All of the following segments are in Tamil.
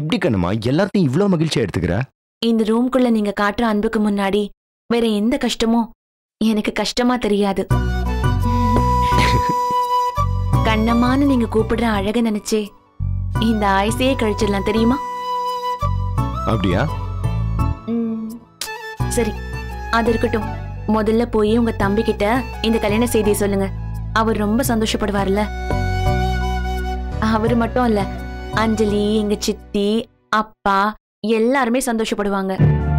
எப்படி கண்ணம்மா எல்லாத்தையும் இவ்ளோ மகிழ்ச்சியா எடுத்துக்கிற இந்த ரூம்குள்ள நீங்க காட்டுற அன்புக்கு முன்னாடி வேற எந்த கஷ்டமும் எனக்கு கஷ்டமா தெரியாது கண்ணம்மான்னு நீங்க கூப்பிடுற அழக நினைச்சே இந்த ஆயுசையே கழிச்சிடலாம் தெரியுமா அப்படியா ம், சரி அது இருக்கட்டும் முதல்ல போய் உங்க தம்பி கிட்ட இந்த கல்யாண செய்தியை சொல்லுங்க அவர் ரொம்ப சந்தோஷப்படுவார்ல அவரு மட்டும் இல்ல அஞ்சலி எங்க சித்தி அப்பா எல்லாருமே சந்தோஷப்படுவாங்க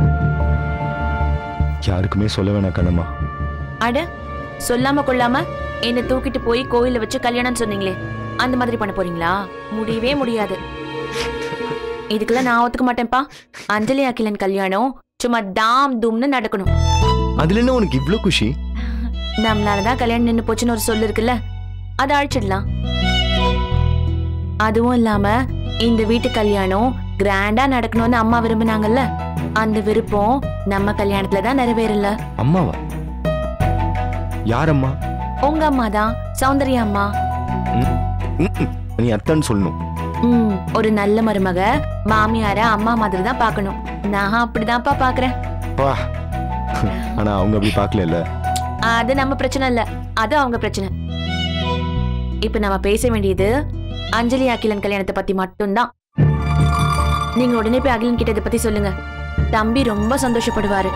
யாருக்குமே சொல்ல வேணாம் கண்ணம்மா அட சொல்லாம கொள்ளாம என்ன தூக்கிட்டு போய் கோயில்ல வச்சு கல்யாணம் சொன்னீங்களே அந்த மாதிரி பண்ண போறீங்களா முடியவே முடியாது இதுக்கெல்லாம் நான் ஒத்துக்க மாட்டேன்ப்பா அஞ்சலி அகிலன் கல்யாணம் சும்மா தாம் தூம்னு நடக்கணும் அதுல என்ன உனக்கு இவ்ளோ குஷி நம்மளாலதான் கல்யாணம் நின்னு போச்சுன்னு ஒரு சொல்லு இருக்குல்ல அதை அழிச்சிடலாம் அதுவும் இல்லாம இந்த வீட்டு கல்யாணம் கிராண்டா நடக்கணும்னு அம்மா விரும்பினாங்கல்ல அந்த விருப்பம் நம்ம கல்யாணத்துல தான் நிறைவேறல அம்மாவா யார் அம்மா உங்க அம்மா தான் சௌந்தர்யா அம்மா ம், ம். நீ அத்தான்னு சொல்லணும் ம் ஒரு நல்ல மருமக மாமியார அம்மா மாதிரி தான் பார்க்கணும் நான் அப்படிதான்ப்பா பாக்குறேன் பா ஆனா அவங்க அப்படி பார்க்கல அது நம்ம பிரச்சனை இல்ல அது அவங்க பிரச்சனை இப்ப நம்ம பேச வேண்டியது அஞ்சலி அகிலன் கல்யாணத்தை பத்தி மட்டும்தான் நீங்க உடனே போய் அகிலன் கிட்ட இதை பத்தி சொல்லுங்க தம்பி ரொம்ப சந்தோஷப்படுவாரு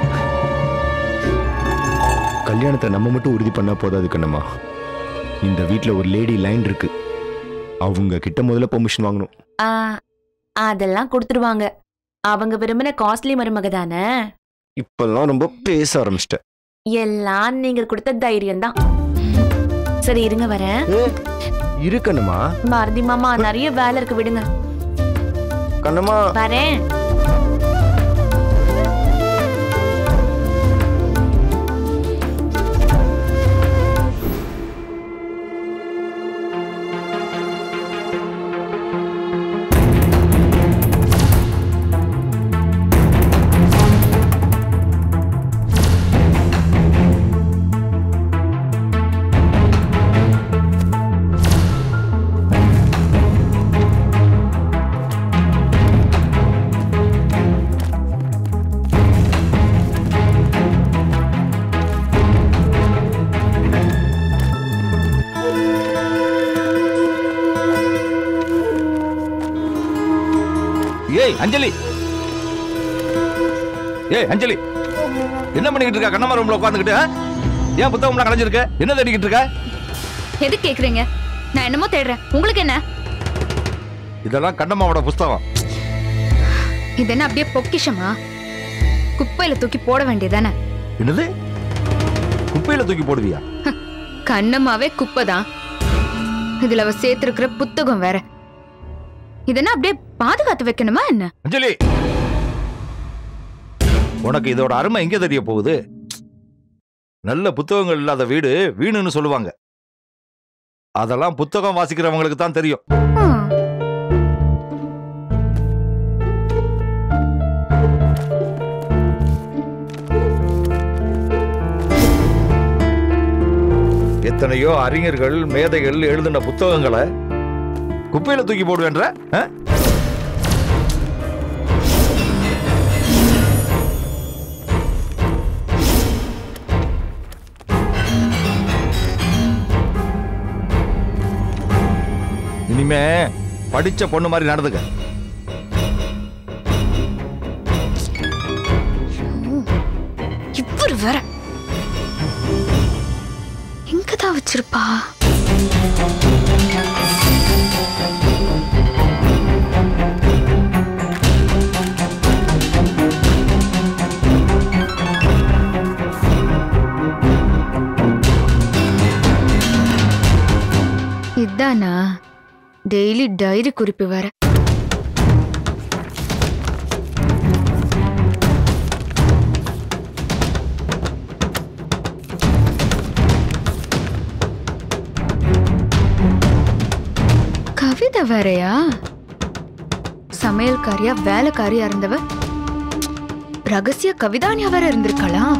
கல்யாணத்தை நம்ம மட்டும் உறுதி பண்ணா போதாது கண்ணம்மா இந்த வீட்ல ஒரு லேடி லைன் இருக்கு அவங்க கிட்ட முதல்ல பெர்மிஷன் வாங்கணும் ஆ, அதெல்லாம் கொடுத்துருவாங்க அவங்க விரும்பின காஸ்ட்லி மருமக தானே இப்பெல்லாம் ரொம்ப பேச ஆரம்பிச்சிட்டேன் எல்லாம் நீங்க கொடுத்த தைரியம் தான் சரி இருங்க வரேன் இரு கண்ணம்மா பாரதி மாமா நிறைய வேலை இருக்கு விடுங்க கண்ணம்மா வரேன் ஏய் அஞ்சலி ஏய் அஞ்சலி என்ன பண்ணிக்கிட்டு இருக்க கண்ணம்மா ரூம்ல உட்காந்துக்கிட்டு ஏன் புத்தகம்லாம் கலைஞ்சிருக்க என்ன தேடிக்கிட்டு இருக்க எது கேக்குறீங்க நான் என்னமோ தேடுறேன் உங்களுக்கு என்ன இதெல்லாம் கண்ணம்மாவோட புஸ்தகம் இது என்ன அப்படியே பொக்கிஷமா குப்பையில தூக்கி போட வேண்டியதானே என்னது குப்பையில தூக்கி போடுவியா கண்ணம்மாவே குப்பை தான் இதுல அவ சேர்த்திருக்கிற புத்தகம் வேற இதென்ன அப்படியே பாதுகாத்து வைக்கணுமா என்ன அஞ்சலி உனக்கு இதோட அருமை எங்க தெரிய போகுது நல்ல புத்தகங்கள் இல்லாத வீடு வீணுன்னு சொல்லுவாங்க அதெல்லாம் புத்தகம் வாசிக்கிறவங்களுக்கு தான் தெரியும் ஹம், எத்தனையோ அறிஞர்கள் மேதைகள் எழுதின புத்தகங்களை குப்பையில தூக்கி போடுவேன்ற ஆ? இனிமே படிச்ச பொண்ணு மாதிரி நடந்துக்க இவரு வேற எங்கதான் வச்சிருப்பா இதானா டெய்லி டைரி குறிப்பு வேற கவிதை வேறயா சமையல்காரியா வேலைக்காரியா இருந்தவ ரகசிய கவிதானியா வேற இருந்திருக்கலாம்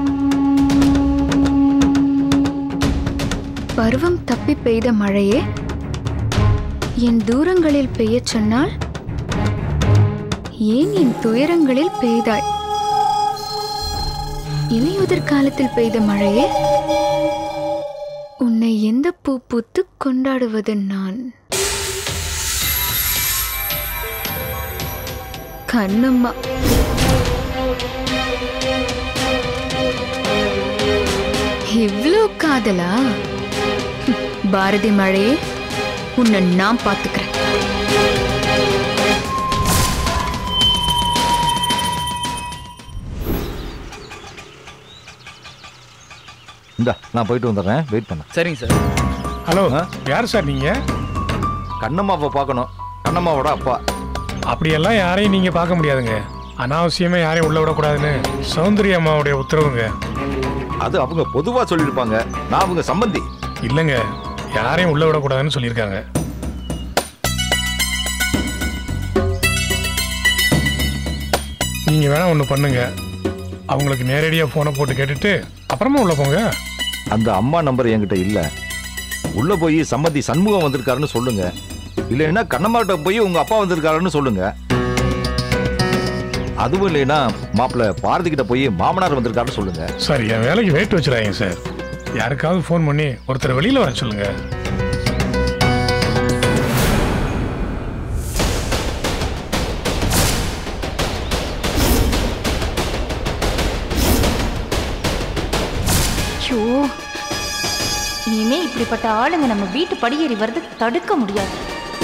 பருவம் தப்பி பெய்த மழையே என் தூரங்களில் பெய்யச் சொன்னால் ஏன் என் துயரங்களில் பெய்தாய் இலையுதிர் காலத்தில் பெய்த மழையே உன்னை எந்த பூ பூத்து கொண்டாடுவது நான் கண்ணம்மா இவ்ளோ காதலா ஹம், பாரதி மழையே உன்னை நான் பாத்துக்கிறேன் இந்தா நான் போயிட்டு வந்துடுறேன் வெயிட் பண்ண சரிங்க சார் ஹலோ ஆ? யார் சார் நீங்க கண்ணம்மாவை பார்க்கணும் கண்ணம்மாவோட அப்பா அப்படியெல்லாம் யாரையும் நீங்க பார்க்க முடியாதுங்க அனாவசியமா யாரையும் உள்ள விடக்கூடாதுன்னு சௌந்தரிய அம்மாவுடைய உத்தரவுங்க அது அவங்க பொதுவா சொல்லியிருப்பாங்க நான் அவங்க சம்பந்தி இல்லைங்க யாரையும் உள்ள விடக்கூடாதுன்னு சொல்லியிருக்காங்க நீங்க வேணா ஒன்று பண்ணுங்க அவங்களுக்கு நேரடியாக ஃபோனை போட்டு கேட்டுட்டு அப்புறமா உள்ள போங்க அந்த அம்மா நம்பர் என்கிட்ட இல்ல உள்ள போய் சம்மந்தி சண்முகம் வந்திருக்காருன்னு சொல்லுங்க இல்லைன்னா கண்ணம்மாட்ட போய் உங்க அப்பா வந்திருக்காருன்னு சொல்லுங்க அதுவும் இல்லைன்னா மாப்பிள்ள பாரதி கிட்ட போய் மாமனார் வந்திருக்காருன்னு சொல்லுங்க சார் என் வேலைக்கு வெயிட் வச்சிடாதீங்க சார் யாருக்காவது ஃபோன் பண்ணி ஒருத்தர் வெளியில வர சொல்லுங்க ஐயோ இனிமே இப்படிப்பட்ட ஆளுங்க நம்ம வீட்டு படியேறி வர்றது தடுக்க முடியாது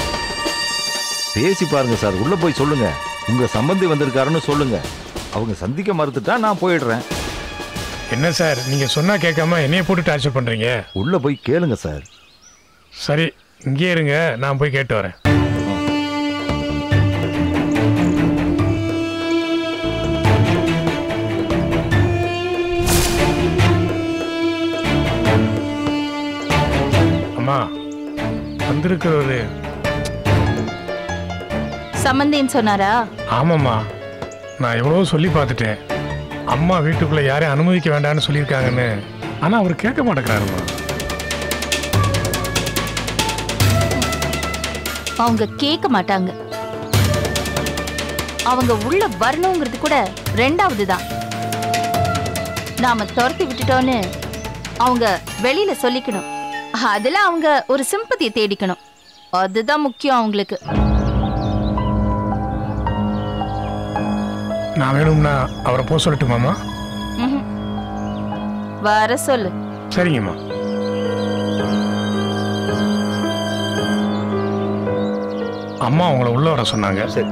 பேசி பாருங்க சார் உள்ள போய் சொல்லுங்க உங்க சம்பந்தி வந்திருக்காருன்னு சொல்லுங்க அவங்க சந்திக்க மறுத்துட்டா நான் போயிடுறேன் என்ன சார் நீங்க சொன்னா கேட்காம என்னைய போட்டு டார்ச்சர் பண்றீங்க உள்ள போய் கேளுங்க சார் சரி இங்கே இருங்க நான் போய் கேட்டு வரேன் அம்மா வந்திருக்கிறவரு சம்மந்தின்னு சொன்னாரா ஆமாம்மா நான் எவ்வளவோ சொல்லி பார்த்துட்டேன் அம்மா வீட்டுக்குள்ள யாரையும் அனுமதிக்க வேண்டாம்னு சொல்லியிருக்காங்கன்னு ஆனா அவர் கேட்க மாட்டேங்கிறாருமா அவங்க கேட்க மாட்டாங்க அவங்க உள்ள வரணுங்கிறது கூட ரெண்டாவது தான் நாம துரத்தி விட்டுட்டோன்னு அவங்க வெளியில சொல்லிக்கணும் அதுல அவங்க ஒரு சிம்பத்தியை தேடிக்கணும் அதுதான் முக்கியம் அவங்களுக்கு நான் வேணும்னா அவரை போக சொல்லட்டுமாம்மா ம்ஹும். வர சொல்லு சரிங்கம்மா அம்மா உங்களை உள்ள வர சொன்னாங்க சரி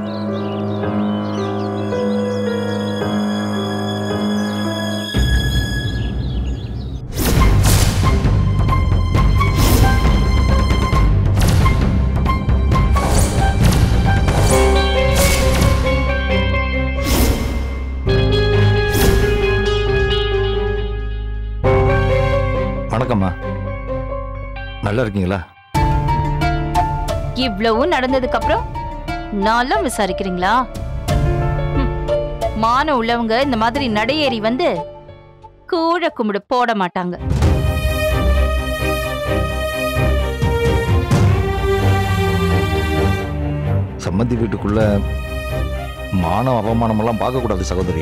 வணக்கம்மா நல்லா இருக்கீங்களா இவ்வளவும் நடந்ததுக்கு அப்புறம் நான்லாம் விசாரிக்கிறீங்களா ம். மானம் உள்ளவங்க இந்த மாதிரி நடையேறி வந்து கூழ கும்பிடு போட மாட்டாங்க சம்மந்தி வீட்டுக்குள்ள மானம் அவமானம் எல்லாம் பார்க்க கூடாது சகோதரி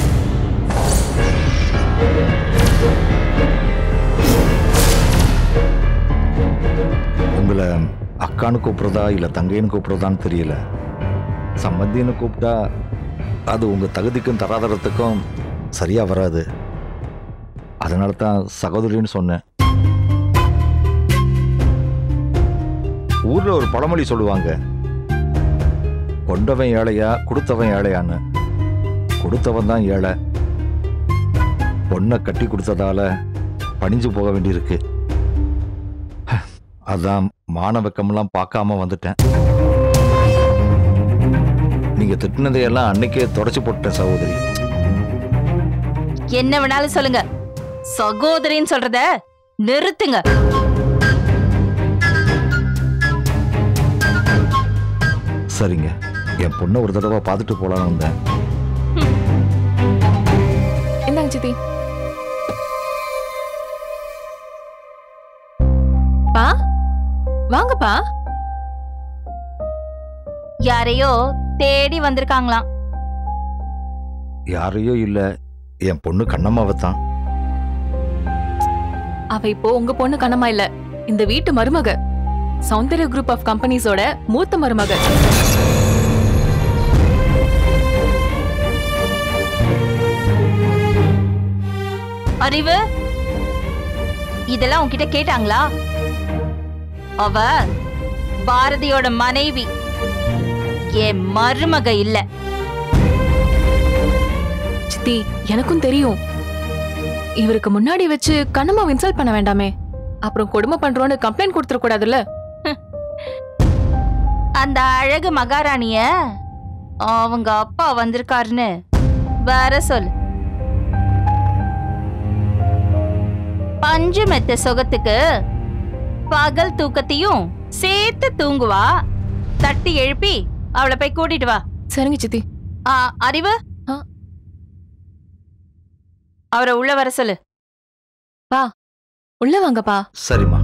உங்களை அக்கான்னு கூப்பிடுறதா இல்ல தங்கைன்னு கூப்பிடுறதான்னு தெரியல சம்மந்தின்னு கூப்பிட்டா அது உங்க தகுதிக்கும் தராதரத்துக்கும் சரியா வராது அதனால தான் சகோதரின்னு சொன்னேன் ஊர்ல ஒரு பழமொழி சொல்லுவாங்க கொண்டவன் ஏழையா கொடுத்தவன் ஏழையான்னு கொடுத்தவன் தான் ஏழை பொண்ணை கட்டி கொடுத்ததால பணிஞ்சு போக வேண்டியிருக்கு ஹ, அதான் மான வெக்கமெல்லாம் பார்க்காம வந்துட்டேன் நீங்க திட்டினதையெல்லாம் அன்னைக்கே தொடச்சு போட்டேன் சகோதரி என்ன வேணாலும் சொல்லுங்க சகோதரின்னு சொல்றத நிறுத்துங்க சரிங்க என் பொண்ணை ஒரு தடவை பார்த்துட்டு போலான்னு வந்தேன் இந்தாங்க சித்தி பா வாங்கப்பா யாரையோ தேடி வந்திருக்காங்களாம் யாரையோ இல்ல என் பொண்ணு கண்ணம்மாவை தான் அவ இப்போ உங்க பொண்ணு கண்ணமா இல்ல இந்த வீட்டு மருமக சௌந்தர்ய குரூப் ஆஃப் கம்பெனிஸோட மூத்த மருமக அறிவு இதெல்லாம் உன்கிட்ட கேட்டாங்களா அவ பாரதியோட மனைவி என் மருமக இல்ல சித்தி எனக்கும் தெரியும் இவருக்கு முன்னாடி வச்சு கண்ணம்மா இன்சல்ட் பண்ண வேண்டாமே அப்புறம் கொடுமை பண்றோன்னு கம்ப்ளைண்ட் கொடுத்துட கூடாதுல்ல அந்த அழகு மகாராணிய அவங்க அப்பா வந்திருக்காருன்னு வேற சொல் பஞ்சு மெத்த சுகத்துக்கு பகல் தூக்கத்தையும் சேர்த்து தூங்குவா தட்டி எழுப்பி அவளை போய் கூட்டிட்டு வா சரிங்க சித்தி ஆ, அறிவு ஆ. அவரை உள்ள வர சொல்லு உள்ள வாங்கப்பா சரிம்மா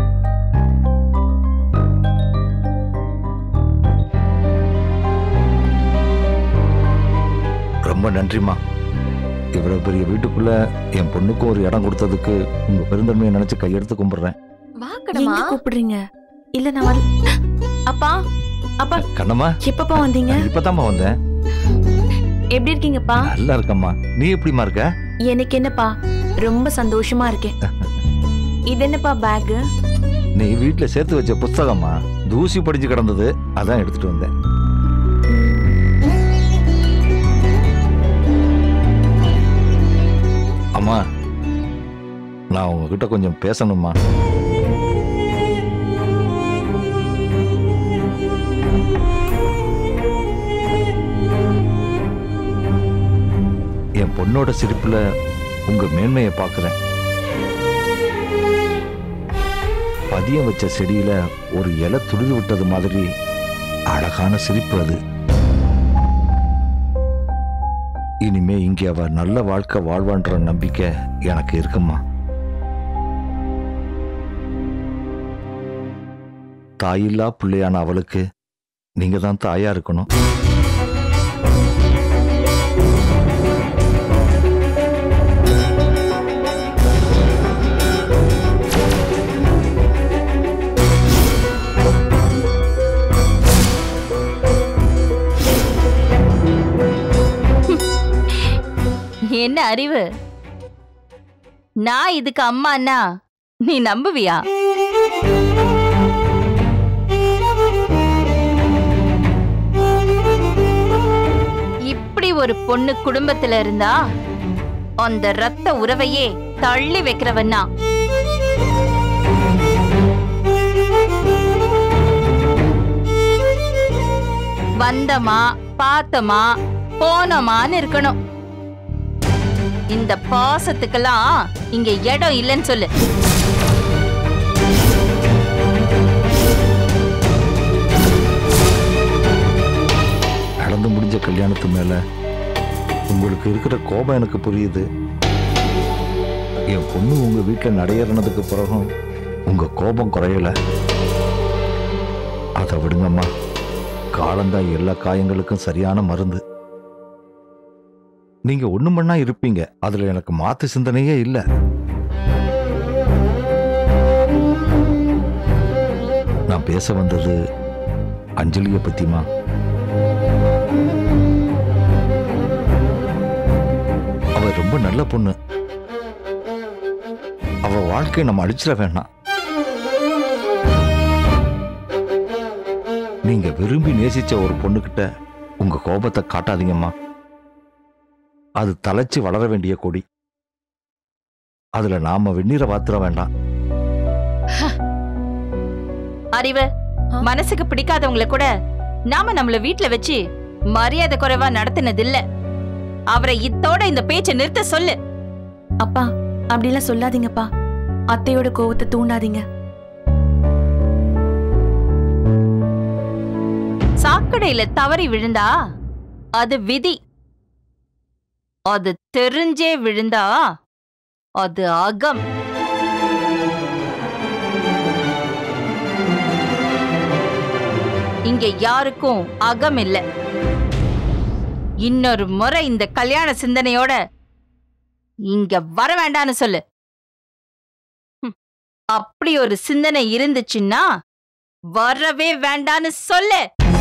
ரொம்ப நன்றிம்மா இவ்வளவு பெரிய வீட்டுக்குள்ள என் பொண்ணுக்கும் ஒரு இடம் கொடுத்ததுக்கு உங்க பெருந்தன்மையை நினைச்சு கையெடுத்து கும்பிடுறேன் வா எங்க கூப்பிடுறீங்க இல்ல நான் வரல அப்பா அப்பா கண்ணம்மா எப்பப்பா வந்தீங்க இப்பதாம்மா வந்தேன் எப்படி இருக்கீங்கப்பா நல்லா இருக்கம்மா நீ எப்படிம்மா இருக்க எனக்கு என்னப்பா ரொம்ப சந்தோஷமா இருக்கேன் இது என்னப்பா பேக் நீ வீட்டுல சேர்த்து வச்ச புஸ்தகம்மா தூசி படிச்சு கிடந்தது அதான் எடுத்துட்டு வந்தேன் அம்மா நான் உங்ககிட்ட கொஞ்சம் பேசணுமா என் பொண்ணோட சிரிப்புல உங்க மேன்மையை பார்க்கிறேன் பதியம் வச்ச செடியில ஒரு இலை துளிது விட்டது மாதிரி அழகான சிரிப்பு அது இனிமே இங்க அவ நல்ல வாழ்க்கை வாழ்வான்ற நம்பிக்கை எனக்கு இருக்குமா தாயில்லா பிள்ளையான அவளுக்கு நீங்க தான் தாயா இருக்கணும் என்ன அறிவு நான் இதுக்கு அம்மான்னா நீ நம்புவியா இப்படி ஒரு பொண்ணு குடும்பத்துல இருந்தா அந்த ரத்த உறவையே தள்ளி வைக்கிறவன்னா வந்தமா பார்த்தமா போனோமான்னு இருக்கணும் இந்த பாசத்துக்கெல்லாம் இங்க இடம் இல்லைன்னு சொல்லு நடந்து முடிஞ்ச கல்யாணத்து மேல உங்களுக்கு இருக்கிற கோபம் எனக்கு புரியுது என் பொண்ணு உங்க வீட்டுல நடையேறினதுக்கு பிறகும் உங்க கோபம் குறையல அதை விடுங்கம்மா காலம்தான் எல்லா காயங்களுக்கும் சரியான மருந்து நீங்க ஒண்ணும் பண்ணா இருப்பீங்க அதுல எனக்கு மாத்து சிந்தனையே இல்ல நான் பேச வந்தது அஞ்சலிய பத்திமா அவ ரொம்ப நல்ல பொண்ணு அவ வாழ்க்கையை நம்ம அழிச்சிட வேணாம் நீங்க விரும்பி நேசிச்ச ஒரு பொண்ணுகிட்ட உங்க கோபத்தை காட்டாதீங்கம்மா அது தலைச்சு வளர வேண்டிய கொடி அதுல நாம வெந்நீரை வாத்திர வேண்டாம் அறிவு ஆ? மனசுக்கு பிடிக்காதவங்கள கூட நாம நம்மள வீட்ல வச்சு மரியாதை குறைவா நடத்தினது இல்ல அவரை இத்தோட இந்த பேச்சை நிறுத்த சொல்லு அப்பா அப்படிலாம் சொல்லாதீங்கப்பா அத்தையோட கோவத்தை தூண்டாதீங்க சாக்கடையில தவறி விழுந்தா அது விதி அது தெரிஞ்சே விழுந்தா அது அகம் இங்க யாருக்கும் அகம் இல்ல இன்னொரு முறை இந்த கல்யாண சிந்தனையோட இங்க வர வேண்டான்னு சொல்லு ஹம், அப்படி ஒரு சிந்தனை இருந்துச்சுன்னா வரவே வேண்டான்னு சொல்லு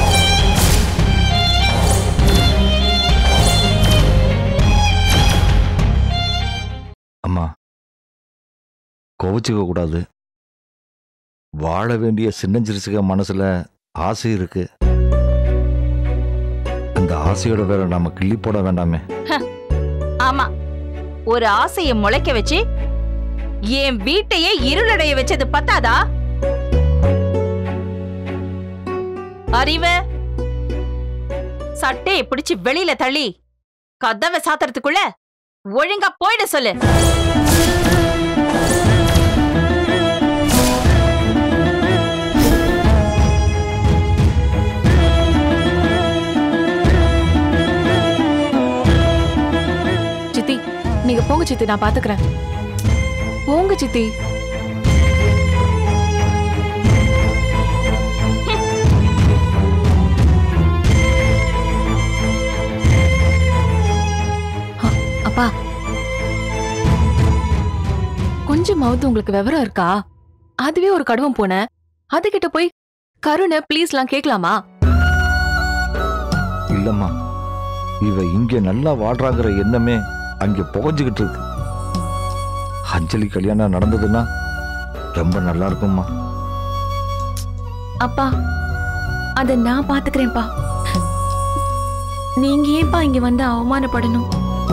அம்மா கோவிச்சுக்க கூடாது வாழ வேண்டிய சின்னஞ்சிறுசுக மனசுல ஆசை இருக்கு அந்த ஆசையோட வேற நாம கிள்ளி போட வேண்டாமே ஆமா ஒரு ஆசைய முளைக்க வச்சு என் வீட்டையே இருளடைய வச்சது பத்தாதா அறிவு சட்டையை பிடிச்சு வெளியில தள்ளி கதவை சாத்துறதுக்குள்ள ஒழுங்கா போயிட சொல்லு சித்தி நீங்க போங்க சித்தி நான் பாத்துக்கிறேன் போங்க சித்தி அ, அப்பா கொஞ்சமாவது உங்களுக்கு விவரம் இருக்கா அதுவே ஒரு கடுவம் போன அதுகிட்ட போய் கருணை ப்ளீஸ்லாம் கேட்கலாமா இல்லம்மா இவ இங்க நல்லா வாழ்றாங்கிற எண்ணமே அங்க புகஞ்சுக்கிட்டு இருக்கு அஞ்சலி கல்யாணம் நடந்ததுன்னா ரொம்ப நல்லா இருக்கும்மா அப்பா அத நான் பாத்துக்கிறேன்ப்பா நீங்க ஏன்பா இங்க வந்து அவமானப்படணும்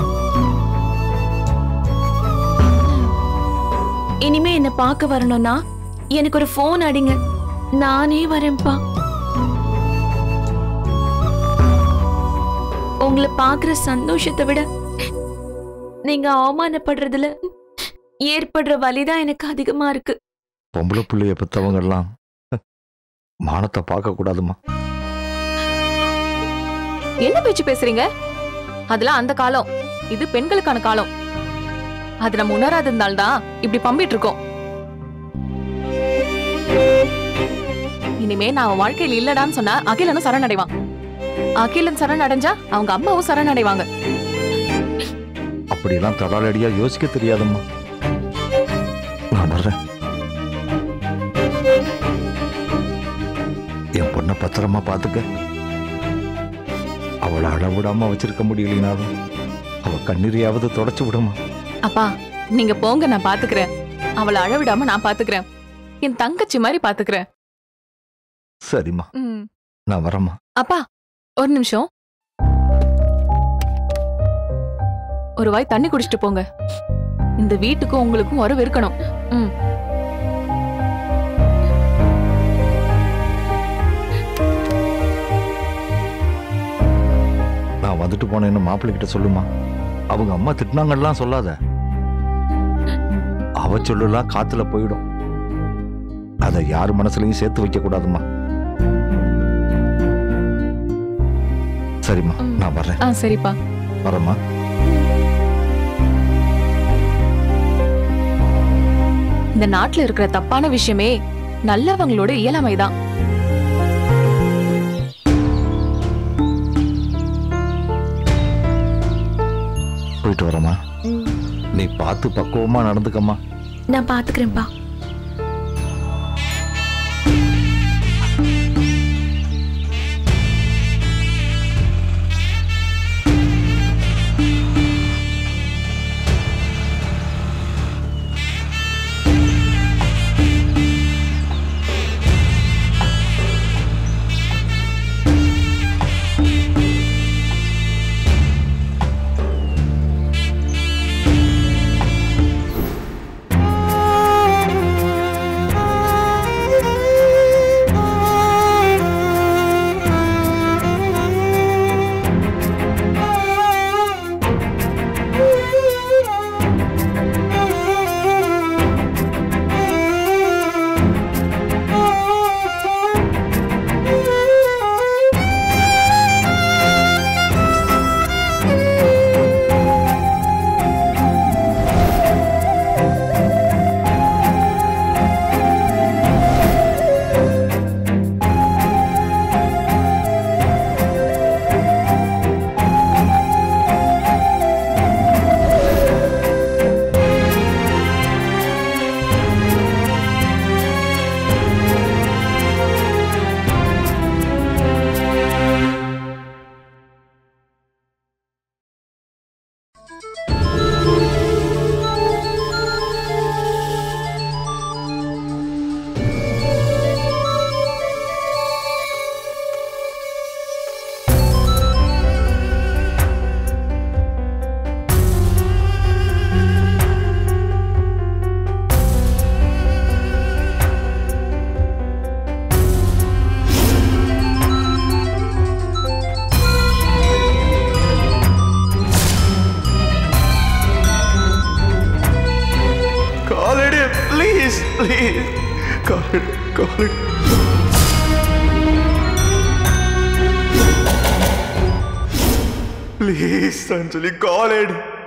இனிமே என்ன பார்க்க வரணும்னா எனக்கு ஒரு ஃபோன் அடிங்க நானே வரேன்ப்பா உங்களை பார்க்குற சந்தோஷத்தை விட நீங்க அவமானப்படுறதுல ஏற்படுற வலிதான் எனக்கு அதிகமா இருக்கு பொம்பளை பிள்ளைய பெற்றவங்க எல்லாம் மானத்தை பார்க்க கூடாதுமா என்ன பேச்சு பேசுறீங்க அதெல்லாம் அந்த காலம் இது பெண்களுக்கான காலம் அது நம்ம உணராததுனால தான் இப்படி பம்பிட்டு இருக்கோம் இனிமே நான் அவன் வாழ்க்கையில் இல்லடான்னு சொன்னா அகிலனும் சரணடைவான் அகிலன் சரணடைஞ்சா அவங்க அம்மாவும் சரணடைவாங்க அப்படியெல்லாம் தடாலடியா யோசிக்க தெரியாதம்மா நான் வர்றேன் என் பொண்ணை பத்திரமா பார்த்துக்க அவளை அளவிடாம வச்சிருக்க முடியலனாலும் அவ கண்ணீரையாவது தொடச்சு விடுமா அப்பா நீங்க போங்க நான் பாத்துக்கிறேன் அவளை அழவிடாம நான் பாத்துக்கிறேன் என் தங்கச்சி மாதிரி பாத்துக்கிறேன் சரிம்மா ம். நான் வரேம்மா அப்பா ஒரு நிமிஷம் ஒரு வாய் தண்ணி குடிச்சிட்டு போங்க இந்த வீட்டுக்கும் உங்களுக்கும் உறவு இருக்கணும் ம் நான் வந்துட்டு போனேன்னு மாப்பிள்ளை கிட்ட சொல்லுமா அவங்க அம்மா திட்டினாங்கலாம் சொல்லாத அவ சொல்லலாம் காத்துல போயிடும் அதை யார் மனசுலயும் சேர்த்து வைக்க கூடாதுமா சரிம்மா ம். நான் வர்றேன் ஆ சரிப்பா வரேம்மா இந்த நாட்டுல இருக்கிற தப்பான விஷயமே நல்லவங்களோட இயலாமைதான் போயிட்டு வரேம்மா நீ பார்த்து பக்குவமா நடந்துக்கம்மா நான் பாத்துக்கிறேன்ப்பா ஆ please please call call please Anjali call